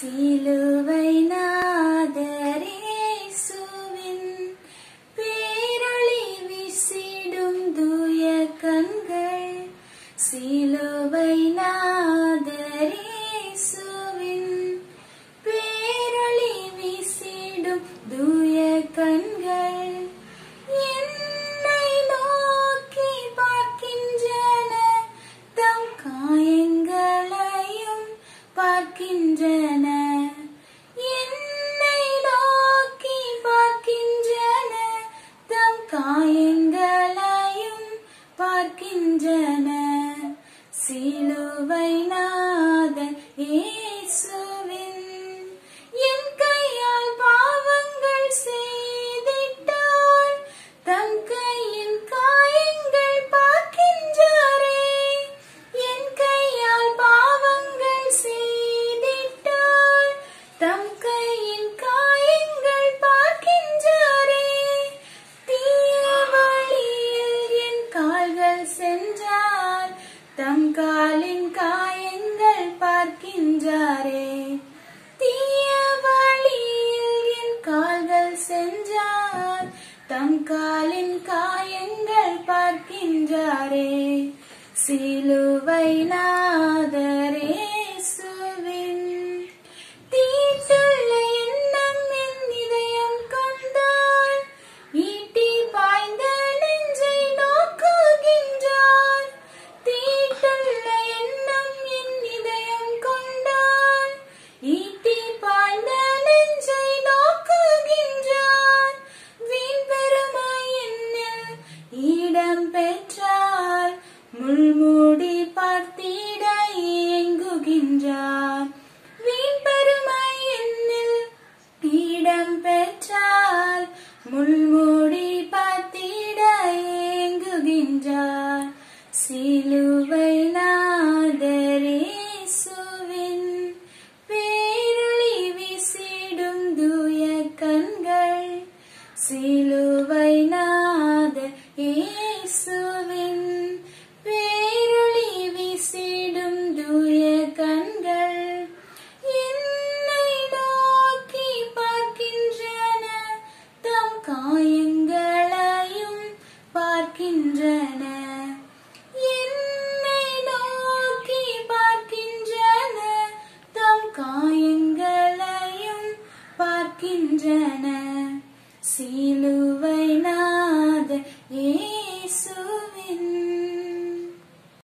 சிலுவை நாதரேசுவின் பேரொளி வீசிடும் தூய கண்கள் சிலுவை நாதரேசுவின் பேரொளி வீசிடும் தூய கண்கள் என்னை நோக்கி பார்க்கின்றன தம் காயங்களையும் பார்க்கின்றன என்னை நோக்கி பார்க்கின்றன தம் காயங்களையும் பார்க்கின்றன சிலுவை நாதன் இயேசுவின் என் கையால் பாவங்கள் செய்திட்டால் தம் கையின் காயங்கள் பார்க்கின்றாரே என் கையால் பாவங்கள் செய்திட்டால் தம் கையின் காயங்கள் பார்க்கின்றாரே தீய வழியில் என் கால்கள் சென்றால் தம் காலின் காயங்கள் பார்க்கின்றாரே தீய வழியில் என் கால்கள் சென்றால் தம் காலின் காயங்கள் பார்க்கின்றாரே சிலுவை நாதரேசுவின் தீட்டுள்ள எண்ணம் என் இதயம் கொண்டால் ஈட்டி பாய்ந்த நெஞ்சை நோக்குகின்றார் தீட்டுள்ள எண்ணம் என் இதயம் கொண்டால் ஈட்டி பாய்ந்த நெஞ்சை நோக்குகின்றார் வீண் பெருமை என்னில் இடம் பெற்றால் முள்மூடி பார்த்திட ஏங்குகின்றார் வீண் பெருமை என்னில் இடம் பெற்றால் முள்மூடி பார்த்திட ஏங்குகின்றார் சிலுவை நான்